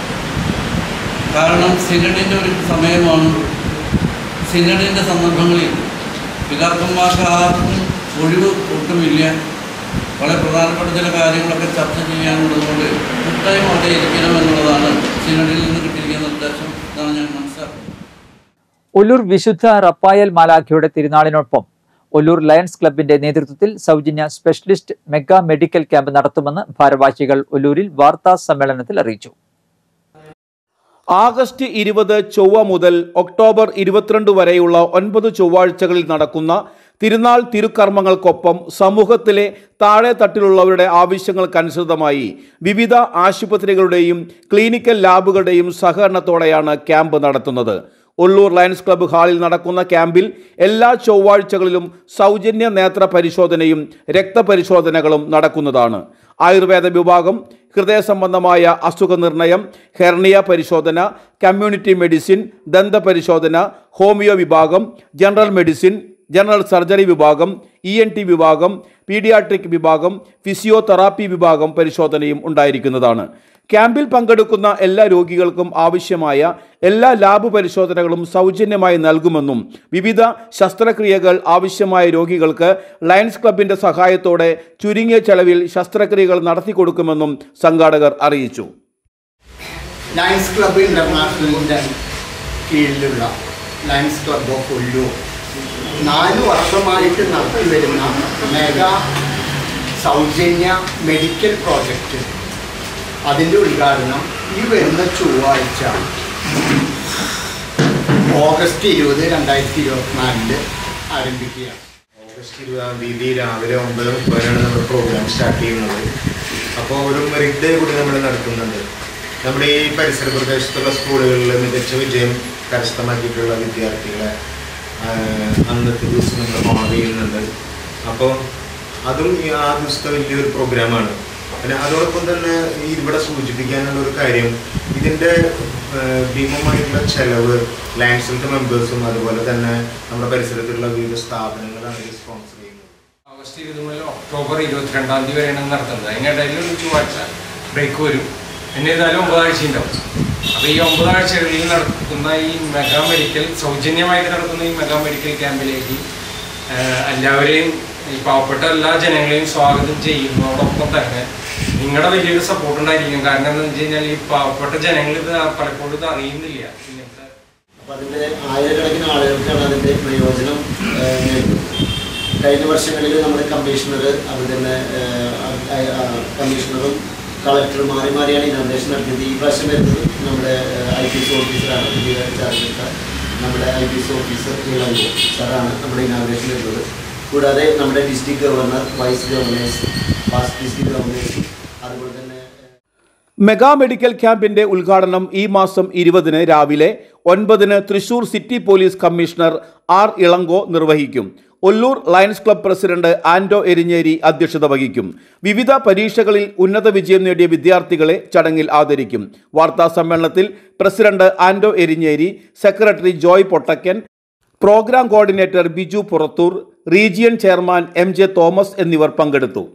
കാരണം സിനഡിൻ്റെ ഒരു സമയമാണ് സിനഡിൻ്റെ സന്ദർഭങ്ങളിൽ പിതാക്കന്മാർക്ക് ആർക്കും ഒഴിവ് ഒട്ടുമില്ല വളരെ പ്രധാനപ്പെട്ട ചില കാര്യങ്ങളൊക്കെ ചർച്ച ചെയ്യാനുള്ളതുകൊണ്ട് കൂട്ടായ്മ അവിടെ ഇരിക്കണം എന്നുള്ളതാണ് സിനഡിൽ നിന്ന് കിട്ടിയിരിക്കുന്ന നിർദ്ദേശം എന്നാണ് ഞാൻ മനസ്സിലാക്കുന്നത് ഒല്ലൂർ വിശുദ്ധ റപ്പായൽ മാലാഖയുടെ തിരുനാളിനൊപ്പം ഒല്ലൂർ ലയൺസ് ക്ലബിന്റെ നേതൃത്വത്തിൽ സൗജന്യ സ്പെഷ്യലിസ്റ്റ് മെഗാ മെഡിക്കൽ ക്യാമ്പ് നടത്തുമെന്ന് ഭാരവാഹികൾ ഒല്ലൂരിൽ വാർത്താ സമ്മേളനത്തിൽ അറിയിച്ചു ആഗസ്റ്റ് ഇരുപത് ചൊവ്വ മുതൽ ഒക്ടോബർ ഇരുപത്തിരണ്ട് വരെയുള്ള ഒൻപത് ചൊവ്വാഴ്ചകളിൽ നടക്കുന്ന തിരുനാൾ തിരുക്കർമ്മങ്ങൾക്കൊപ്പം സമൂഹത്തിലെ താഴെ തട്ടിലുള്ളവരുടെ ആവശ്യങ്ങൾക്കനുസൃതമായി വിവിധ ആശുപത്രികളുടെയും ക്ലിനിക്കൽ ലാബുകളുടെയും സഹകരണത്തോടെയാണ് ക്യാമ്പ് നടത്തുന്നത് ഉള്ളൂർ ലയൺസ് ക്ലബ്ബ് ഹാളിൽ നടക്കുന്ന ക്യാമ്പിൽ എല്ലാ ചൊവ്വാഴ്ചകളിലും സൗജന്യ നേത്ര പരിശോധനയും രക്തപരിശോധനകളും നടക്കുന്നതാണ് ആയുർവേദ വിഭാഗം ഹൃദയ സംബന്ധമായ അസുഖ നിർണയം ഹെർണിയ പരിശോധന കമ്മ്യൂണിറ്റി മെഡിസിൻ ദന്തപരിശോധന ഹോമിയോ വിഭാഗം ജനറൽ മെഡിസിൻ ജനറൽ സർജറി വിഭാഗം ഇ എൻ ടി വിഭാഗം പീഡിയാട്രിക് വിഭാഗം ഫിസിയോതെറാപ്പി വിഭാഗം പരിശോധനയും ഉണ്ടായിരിക്കുന്നതാണ് ക്യാമ്പിൽ പങ്കെടുക്കുന്ന എല്ലാ രോഗികൾക്കും ആവശ്യമായ എല്ലാ ലാബ് പരിശോധനകളും സൗജന്യമായി നൽകുമെന്നും വിവിധ ശസ്ത്രക്രിയകൾ ആവശ്യമായ രോഗികൾക്ക് ലയൺസ് ക്ലബിന്റെ സഹായത്തോടെ ചുരുങ്ങിയ ചെലവിൽ ശസ്ത്രക്രിയകൾ നടത്തിക്കൊടുക്കുമെന്നും സംഘാടകർ അറിയിച്ചു ലയൺസ് ക്ലബ്ബ് ഇൻ്റർനാഷണലിൻ്റെ കീഴിലുള്ള ലയൺസ് ക്ലബ്ബ് ഓഫ് ഒല്ലൂർ നാല് വർഷമായിട്ട് നടത്തി വരുന്ന മെഗാ സൗജന്യ മെഡിക്കൽ പ്രോജക്റ്റ് അതിൻ്റെ ഉദ്ഘാടനം ഈ വരുന്ന ചൊവ്വാഴ്ച ഓഗസ്റ്റ് ഇരുപത് രണ്ടായിരത്തി ഇരുപത്തിനാലില് ആരംഭിക്കുകയാണ് ഓഗസ്റ്റ് ഇരുപതാം തീയതി രാവിലെ ഒമ്പത് മുപ്പതിനാണ് നമ്മൾ പ്രോഗ്രാം സ്റ്റാർട്ട് ചെയ്യുന്നത് അപ്പോൾ ഒരു മെറിറ്റ് ഡേ കൂടി നമ്മൾ നടത്തുന്നുണ്ട് നമ്മുടെ ഈ പരിസര പ്രദേശത്തുള്ള സ്കൂളുകളിൽ മികച്ച വിജയം കരസ്ഥമാക്കിയിട്ടുള്ള വിദ്യാർത്ഥികളെ ആഹ്, അന്നത്തെ ദിവസം നമ്മൾ ഓണർ ചെയ്യുന്നുണ്ട് അപ്പോൾ അതും ഈ ആ ദിവസത്തെ വലിയൊരു പ്രോഗ്രാമാണ് പിന്നെ അതോടൊപ്പം തന്നെ ഈ ഇവിടെ സൂചിപ്പിക്കാനുള്ള ഒരു കാര്യം ഇതിൻ്റെ ആഹ്, ഭീമമായിട്ടുള്ള ചെലവ് ലാൻഡ്സിലത്തെ മെമ്പേഴ്സും അതുപോലെ തന്നെ നമ്മുടെ പരിസരത്തുള്ള വിവിധ സ്ഥാപനങ്ങളാണ് ഇത് സ്പോൺസർ ചെയ്യുന്നത് ഓഗസ്റ്റ് ഇരുപത് മുതൽ ഒക്ടോബർ ഇരുപത്തിരണ്ടാം തീയതി വരെയാണ് നടത്തുന്നത് അതിനിടയിൽ ഒരു ചൊവ്വാഴ്ച ബ്രേക്ക് വരും എന്നിരുന്നാലും ഒമ്പതാഴ്ച ഉണ്ടാവും അപ്പോൾ ഈ ഒമ്പതാഴ്ചകളിൽ നടക്കുന്ന ഈ മെഗാ മെഡിക്കൽ സൗജന്യമായിട്ട് നടക്കുന്ന ഈ മെഗാ മെഡിക്കൽ ക്യാമ്പിലേക്ക് ആഹ്, എല്ലാവരെയും ഈ പാവപ്പെട്ട എല്ലാ ജനങ്ങളെയും സ്വാഗതം ചെയ്യുന്നതോടൊപ്പം തന്നെ നിങ്ങളുടെ വലിയൊരു സപ്പോർട്ട് ഉണ്ടായിരിക്കും കാരണം എന്താണെന്ന് വെച്ച് കഴിഞ്ഞാൽ ഈ പാവപ്പെട്ട ജനങ്ങൾ ഇത് പലപ്പോഴും ഇത് അറിയുന്നില്ല ഇങ്ങനത്തെ അപ്പോൾ അതിൻ്റെ ആയിരക്കണക്കിന് ആളുകൾക്കാണ് അതിൻ്റെ പ്രയോജനം ഏഹ്, നേടുന്നത് കഴിഞ്ഞ വർഷങ്ങളിൽ നമ്മുടെ കമ്മീഷണർ അതുപോലെ തന്നെ ഏഹ്, ആ, ആ, കമ്മീഷണറും കളക്ടറും മാറി മാറിയാണ് ഇനാഗ്രേഷൻ നടത്തിയത് ഈ പ്രാവശ്യം വരുന്നത് നമ്മുടെ ഐ പി എസ് ഓഫീസറാണ് പുതിയതായിട്ട് ചാർജ് എടുത്ത നമ്മുടെ I P S officer Ilango സാറാണ് നമ്മുടെ ഇനാഗ്രേഷൻ വരുന്നത് കൂടാതെ നമ്മുടെ district governor vice governors past district governors അതുപോലെ തന്നെ മെഗാ മെഡിക്കൽ ക്യാമ്പിന്റെ ഉദ്ഘാടനം ഈ മാസം ഇരുപതിന് രാവിലെ ഒൻപതിന് Thrissur city police commissioner R Ilango നിർവഹിക്കും Ollur Lions club president Ando Erinjeri അധ്യക്ഷത വഹിക്കും വിവിധ പരീക്ഷകളിൽ ഉന്നത വിജയം നേടിയ വിദ്യാർത്ഥികളെ ചടങ്ങിൽ ആദരിക്കും വാർത്താ സമ്മേളനത്തിൽ president Ando Erinjeri secretary Joy Pottakkan programme coordinator Biju Purathur region chairman M J Thomas എന്നിവർ പങ്കെടുത്തു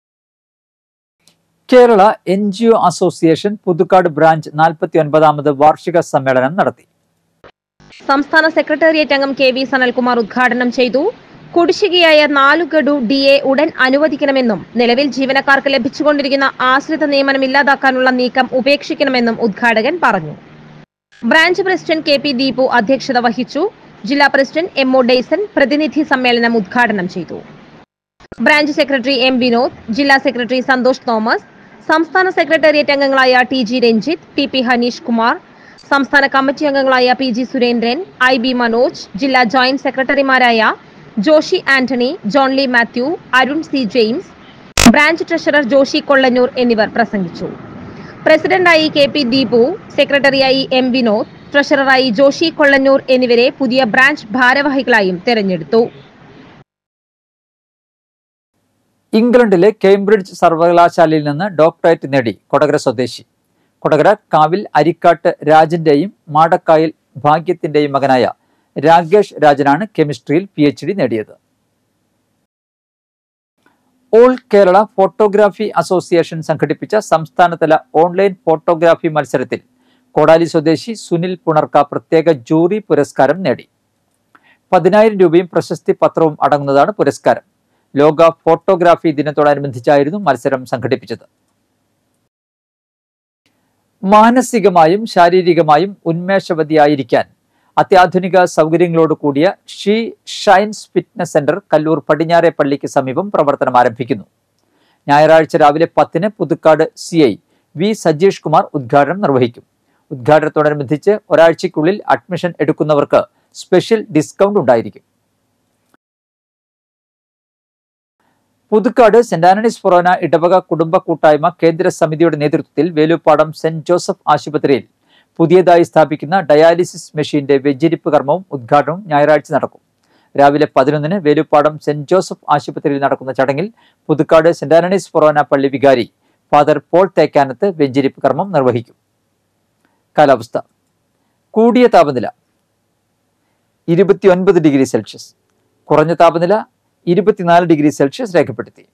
Kerala N G O association Puthukkad branch നാൽപ്പത്തി ഒൻപതാമത് വാർഷിക സമ്മേളനം നടത്തി സംസ്ഥാന സെക്രട്ടേറിയറ്റ് അംഗം കെ വി സനൽകുമാർ ഉദ്ഘാടനം ചെയ്തു കുടിശ്ശികയായ നാലു ഗഡു ഡി എ ഉടൻ അനുവദിക്കണമെന്നും നിലവിൽ ജീവനക്കാർക്ക് ലഭിച്ചുകൊണ്ടിരിക്കുന്ന ആശ്രിത നിയമനം ഇല്ലാതാക്കാനുള്ള നീക്കം ഉപേക്ഷിക്കണമെന്നും ഉദ്ഘാടകൻ പറഞ്ഞു branch president K P Deepu അധ്യക്ഷത വഹിച്ചു ജില്ലാ പ്രസിഡന്റ് എം ഒ ഡെയ്സൺ പ്രതിനിധി സമ്മേളനം ഉദ്ഘാടനം ചെയ്തു ബ്രാഞ്ച് സെക്രട്ടറി എം വിനോദ് ജില്ലാ സെക്രട്ടറി സന്തോഷ് തോമസ് സംസ്ഥാന സെക്രട്ടേറിയറ്റ് അംഗങ്ങളായ T G Ranjith T P Haneesh Kumar സംസ്ഥാന കമ്മിറ്റി അംഗങ്ങളായ P G Surendran I B Manoj ജില്ലാ ജോയിന്റ് സെക്രട്ടറിമാരായ Joshy Antony Johnly Mathew Arun C James branch treasurer Joshy Kollannur എന്നിവർ പ്രസംഗിച്ചു പ്രസിഡന്റായി കെ പി ദീപു സെക്രട്ടറിയായി എം വിനോദ് ട്രഷററായി ജോഷി കൊള്ളന്നൂർ എന്നിവരെ പുതിയ ബ്രാഞ്ച് ഭാരവാഹികളായും തെരഞ്ഞെടുത്തു ഇംഗ്ലണ്ടിലെ കേംബ്രിഡ്ജ് സർവകലാശാലയിൽ നിന്ന് ഡോക്ടറേറ്റ് നേടി കൊടകര സ്വദേശി കൊടകര കാവിൽ അരിക്കാട്ട് രാജന്റെയും മാടക്കായിൽ ഭാഗ്യത്തിന്റെയും മകനായ രാകേഷ് രാജനാണ് കെമിസ്ട്രിയിൽ പി എച്ച് ഡി നേടിയത് ഓൾ കേരള ഫോട്ടോഗ്രാഫി അസോസിയേഷൻ സംഘടിപ്പിച്ച സംസ്ഥാനതല ഓൺലൈൻ ഫോട്ടോഗ്രാഫി മത്സരത്തിൽ കൊടാലി സ്വദേശി സുനിൽ പുണർക്ക പ്രത്യേക ജൂറി പുരസ്കാരം നേടി പതിനായിരം രൂപയും പ്രശസ്തി പത്രവും അടങ്ങുന്നതാണ് പുരസ്കാരം ലോക ഫോട്ടോഗ്രാഫി ദിനത്തോടനുബന്ധിച്ചായിരുന്നു മത്സരം സംഘടിപ്പിച്ചത് മാനസികമായും ശാരീരികമായും ഉന്മേഷവതിയായിരിക്കാൻ അത്യാധുനിക സൗകര്യങ്ങളോട് കൂടിയ she shines fitness centre Kalloor പടിഞ്ഞാറെ പള്ളിക്ക് സമീപം പ്രവർത്തനം ആരംഭിക്കുന്നു ഞായറാഴ്ച രാവിലെ പത്തിന് Puthukkad C I V Sajeesh Kumar ഉദ്ഘാടനം നിർവഹിക്കും ഉദ്ഘാടനത്തോടനുബന്ധിച്ച് ഒരാഴ്ചയ്ക്കുള്ളിൽ അഡ്മിഷൻ എടുക്കുന്നവർക്ക് സ്പെഷ്യൽ ഡിസ്കൗണ്ട് ഉണ്ടായിരിക്കും പുതുക്കാട് സെന്റ് ആന്റണീസ് ഫൊറോന ഇടവക കുടുംബ കൂട്ടായ്മ കേന്ദ്ര സമിതിയുടെ നേതൃത്വത്തിൽ വേലുപ്പാടം സെന്റ് ജോസഫ് ആശുപത്രിയിൽ പുതിയതായി സ്ഥാപിക്കുന്ന ഡയാലിസിസ് മെഷീന്റെ വെഞ്ചരിപ്പ് കർമ്മവും ഉദ്ഘാടനവും ഞായറാഴ്ച നടക്കും രാവിലെ പതിനൊന്നിന് വേലുപ്പാടം സെന്റ് ജോസഫ് ആശുപത്രിയിൽ നടക്കുന്ന ചടങ്ങിൽ പുതുക്കാട് സെന്റ് ആന്റണീസ് ഫൊറോന പള്ളി വികാരി ഫാദർ പോൾ തേക്കാനത്ത് വെഞ്ചരിപ്പ് കർമ്മം നിർവഹിക്കും കാലാവസ്ഥ കൂടിയ താപനില ഇരുപത്തിയൊൻപത് ഡിഗ്രി സെൽഷ്യസ് കുറഞ്ഞ താപനില ഇരുപത്തിനാല് ഡിഗ്രി സെൽഷ്യസ് രേഖപ്പെടുത്തി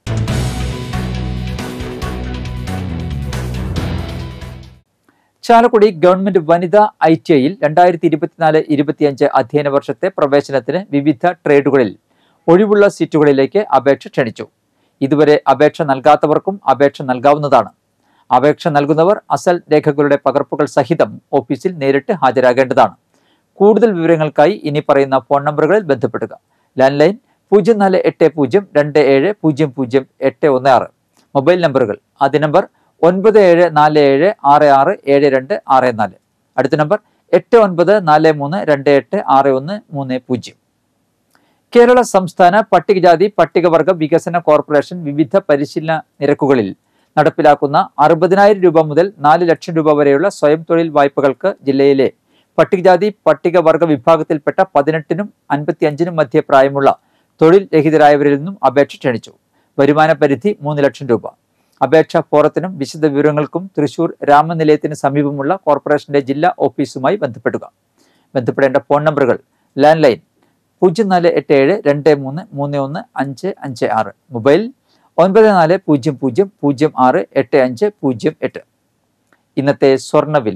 ചാലക്കുടി ഗവൺമെന്റ് വനിതാ ഐ ടി ഐയിൽ രണ്ടായിരത്തി ഇരുപത്തിനാല് ഇരുപത്തിയഞ്ച് അധ്യയന വർഷത്തെ പ്രവേശനത്തിന് വിവിധ ട്രേഡുകളിൽ ഒഴിവുള്ള സീറ്റുകളിലേക്ക് അപേക്ഷ ക്ഷണിച്ചു ഇതുവരെ അപേക്ഷ നൽകാത്തവർക്കും അപേക്ഷ നൽകാവുന്നതാണ് അപേക്ഷ നൽകുന്നവർ അസൽ രേഖകളുടെ പകർപ്പുകൾ സഹിതം ഓഫീസിൽ നേരിട്ട് ഹാജരാകേണ്ടതാണ് കൂടുതൽ വിവരങ്ങൾക്കായി ഇനി പറയുന്ന ഫോൺ നമ്പറുകളിൽ ബന്ധപ്പെടുക ലാൻഡ് ലൈൻ പൂജ്യം നാല് എട്ട് പൂജ്യം രണ്ട് ഏഴ് പൂജ്യം പൂജ്യം എട്ട് ഒന്ന് ആറ് മൊബൈൽ നമ്പറുകൾ ആദ്യ നമ്പർ ഒൻപത് ഏഴ് നാല് ഏഴ് ആറ് ആറ് ഏഴ് രണ്ട് ആറ് നാല് അടുത്ത നമ്പർ എട്ട് ഒൻപത് നാല് മൂന്ന് രണ്ട് എട്ട് ആറ് ഒന്ന് മൂന്ന് പൂജ്യം കേരള സംസ്ഥാന പട്ടികജാതി പട്ടികവർഗ വികസന കോർപ്പറേഷൻ വിവിധ പരിശീലന നിരക്കുകളിൽ നടപ്പിലാക്കുന്ന അറുപതിനായിരം രൂപ മുതൽ നാല് ലക്ഷം രൂപ വരെയുള്ള സ്വയം തൊഴിൽ വായ്പകൾക്ക് ജില്ലയിലെ പട്ടികജാതി പട്ടികവർഗ വിഭാഗത്തിൽപ്പെട്ട പതിനെട്ടിനും അൻപത്തിയഞ്ചിനും മധ്യ പ്രായമുള്ള തൊഴിൽ രഹിതരായവരിൽ നിന്നും അപേക്ഷ ക്ഷണിച്ചു വരുമാന പരിധി മൂന്ന് ലക്ഷം രൂപ അപേക്ഷാ ഫോറത്തിനും വിശദ വിവരങ്ങൾക്കും തൃശൂർ രാമനിലയത്തിന് സമീപമുള്ള കോർപ്പറേഷന്റെ ജില്ലാ ഓഫീസുമായി ബന്ധപ്പെടുക ബന്ധപ്പെടേണ്ട ഫോൺ നമ്പറുകൾ ലാൻഡ് ലൈൻ പൂജ്യം നാല് എട്ട് ഏഴ് രണ്ട് മൂന്ന് മൂന്ന് ഒന്ന് അഞ്ച് അഞ്ച് ആറ് മൊബൈൽ ഒൻപത് നാല് പൂജ്യം പൂജ്യം പൂജ്യം ആറ് എട്ട് അഞ്ച് പൂജ്യം എട്ട് ഇന്നത്തെ സ്വർണ്ണവില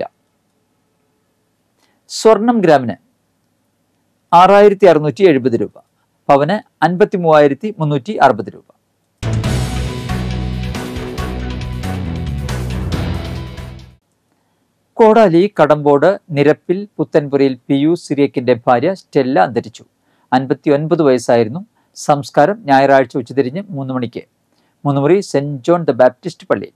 സ്വർണം ഗ്രാമിന് ആറായിരത്തി അറുന്നൂറ്റി എഴുപത് രൂപ പവന് അൻപത്തി മൂവായിരത്തി മുന്നൂറ്റി അറുപത് രൂപ കോടാലി കടമ്പോട് നിരപ്പിൽ പുത്തൻപുരയിൽ പിയൂസ് സിറിയക്കിന്റെ ഭാര്യ സ്റ്റെല്ല അന്തരിച്ചു അൻപത്തി ഒൻപത് വയസ്സായിരുന്നു സംസ്കാരം ഞായറാഴ്ച ഉച്ചതിരിഞ്ഞ് മൂന്ന് മണിക്ക് Moonnumuri saint John the Baptist പള്ളി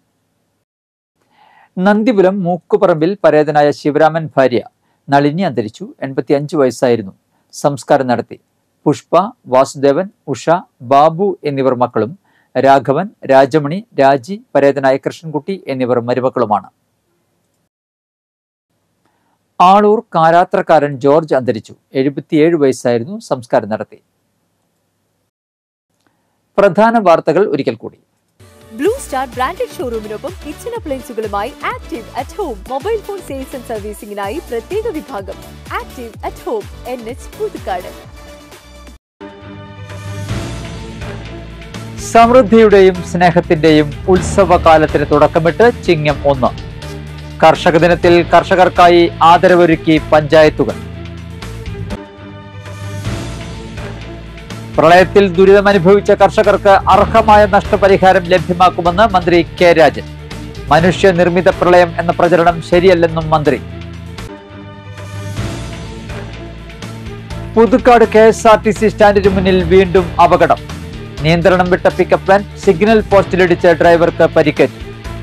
നന്ദിപുരം മൂക്കുപറമ്പിൽ പരേതനായ ശിവരാമൻ ഭാര്യ നളിനി അന്തരിച്ചു എൺപത്തി അഞ്ച് വയസ്സായിരുന്നു സംസ്കാരം നടത്തി പുഷ്പ വാസുദേവൻ ഉഷ ബാബു എന്നിവർ മക്കളും രാഘവൻ രാജമണി രാജി പരേതനായ കൃഷ്ണൻകുട്ടി എന്നിവർ മരുമക്കളുമാണ് ആളൂർ കാരാത്രക്കാരൻ ജോർജ് അന്തരിച്ചു എഴുപത്തിയേഴ് വയസ്സായിരുന്നു സംസ്കാരം നടത്തി പ്രധാന വാർത്തകൾ ഒരിക്കൽ കൂടി ബ്ലൂ സ്റ്റാർ ബ്രാൻഡഡ് ഷോറൂമിനൊപ്പം കിച്ചൺ അപ്ലയൻസുകളുമായി active at home mobile phone sales and സർവീസിംഗിനായി പ്രത്യേക വിഭാഗം active at home N H Puthukkad സമൃദ്ധിയുടെയും സ്നേഹത്തിന്റെയും ഉത്സവകാലത്തിന് തുടക്കമിട്ട് ചിങ്ങം ഒന്ന് കർഷക ദിനത്തിൽ കർഷകർക്കായി ആദരവൊരുക്കി പഞ്ചായത്തുകൾ പ്രളയത്തിൽ ദുരിതമനുഭവിച്ച കർഷകർക്ക് അർഹമായ നഷ്ടപരിഹാരം ലഭ്യമാക്കുമെന്ന് മന്ത്രി കെ രാജൻ മനുഷ്യനിർമ്മിത പ്രളയം എന്ന പ്രചരണം ശരിയല്ലെന്നും മന്ത്രി Puthukkad K S R T C സ്റ്റാൻഡിന് മുന്നിൽ വീണ്ടും അപകടം നിയന്ത്രണം വിട്ട പിക്കപ്പ് വാൻ സിഗ്നൽ പോസ്റ്റിലിടിച്ച് ഡ്രൈവർക്ക് പരിക്കേറ്റു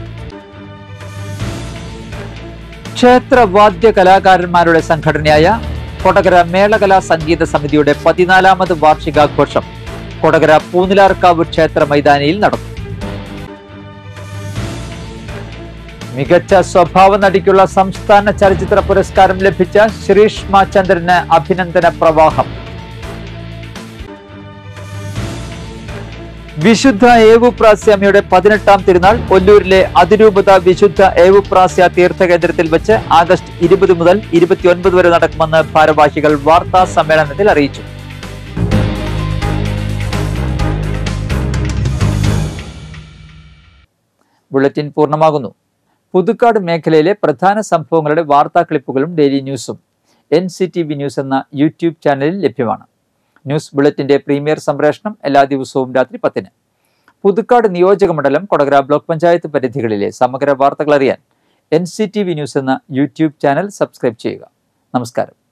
ക്ഷേത്ര വാദ്യ കലാകാരന്മാരുടെ സംഘടനയായ കൊടകര മേളകലാ സംഗീത സമിതിയുടെ പതിനാലാമത് വാർഷികാഘോഷം കൊടകര പൂനിലാർക്കാവ് ക്ഷേത്ര മൈതാനിയിൽ നടന്നു മികച്ച സ്വഭാവ നടിക്കുള്ള സംസ്ഥാന ചലച്ചിത്ര പുരസ്കാരം ലഭിച്ച ശ്രീഷ്മ ചന്ദ്രന് അഭിനന്ദന പ്രവാഹം വിശുദ്ധ ഏവുപ്രാസ്യാമിയുടെ പതിനെട്ടാം തിരുനാൾ ഒല്ലൂരിലെ അതിരൂപത വിശുദ്ധ ഏവുപ്രാസ്യ തീർത്ഥകേന്ദ്രത്തിൽ വെച്ച് ആഗസ്റ്റ് ഇരുപത് മുതൽ ഇരുപത്തിയൊൻപത് വരെ നടക്കുമെന്ന് ഭാരവാഹികൾ വാർത്താ സമ്മേളനത്തിൽ അറിയിച്ചു ബുള്ളറ്റിൻ പൂർണ്ണമാകുന്നു പുതുക്കാട് മേഖലയിലെ പ്രധാന സംഭവങ്ങളുടെ വാർത്താ ക്ലിപ്പുകളും ഡെയിലി ന്യൂസും N C T V news എന്ന യൂട്യൂബ് ചാനലിൽ ലഭ്യമാണ് ന്യൂസ് ബുള്ളറ്റിന്റെ പ്രീമിയർ സംപ്രേഷണം എല്ലാ ദിവസവും രാത്രി പത്തിന് പുതുക്കാട് നിയോജക മണ്ഡലം കൊടകര ബ്ലോക്ക് പഞ്ചായത്ത് പരിധികളിലെ സമഗ്ര വാർത്തകൾ അറിയാൻ N C T V news എന്ന യൂട്യൂബ് ചാനൽ സബ്സ്ക്രൈബ് ചെയ്യുക നമസ്കാരം